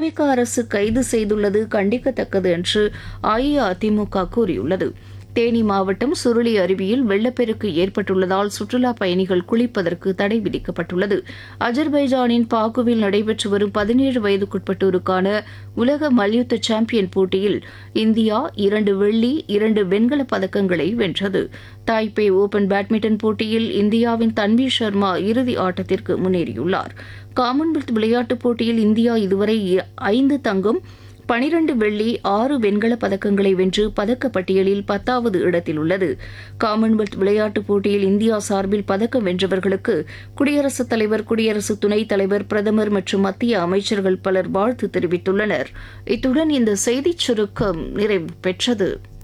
தாவேக அரசு கைது செய்துள்ளது கண்டிக்கத்தக்கது என்று அஇஅதிமுக கூறியுள்ளது தேனி மாவட்டம் சுருளி அருவியில் வெள்ளப்பெருக்கு ஏற்பட்டுள்ளதால் சுற்றுலா பயணிகள் குளிப்பதற்கு தடை விதிக்கப்பட்டுள்ளது அஜர்பைஜானின் பாக்குவில் நடைபெற்று வரும் பதினேழு வயதுக்குட்பட்டோருக்கான உலக மல்யுத்த சாம்பியன் போட்டியில் இந்தியா இரண்டு வெள்ளி இரண்டு வெண்கலப் பதக்கங்களை வென்றது தாய்பே ஓபன் பேட்மிண்டன் போட்டியில் இந்தியாவின் தன்வி சர்மா இறுதி ஆட்டத்திற்கு முன்னேறியுள்ளார் காமன்வெல்த் விளையாட்டுப் போட்டியில் இந்தியா இதுவரை ஐந்து தங்கம் பனிரண்டு வெள்ளி ஆறு வெண்கலப் பதக்கங்களை வென்று பதக்கப்பட்டியலில் பத்தாவது இடத்தில் உள்ளது காமன்வெல்த் விளையாட்டுப் போட்டியில் இந்தியா சார்பில் பதக்கம் வென்றவர்களுக்கு குடியரசுத் தலைவர் குடியரசு துணைத் தலைவர் பிரதமர் மற்றும் மத்திய அமைச்சர்கள் பலர் வாழ்த்து தெரிவித்துள்ளனர் இத்துடன் இந்த செய்திச் சுருக்கம் நிறைவு பெற்றது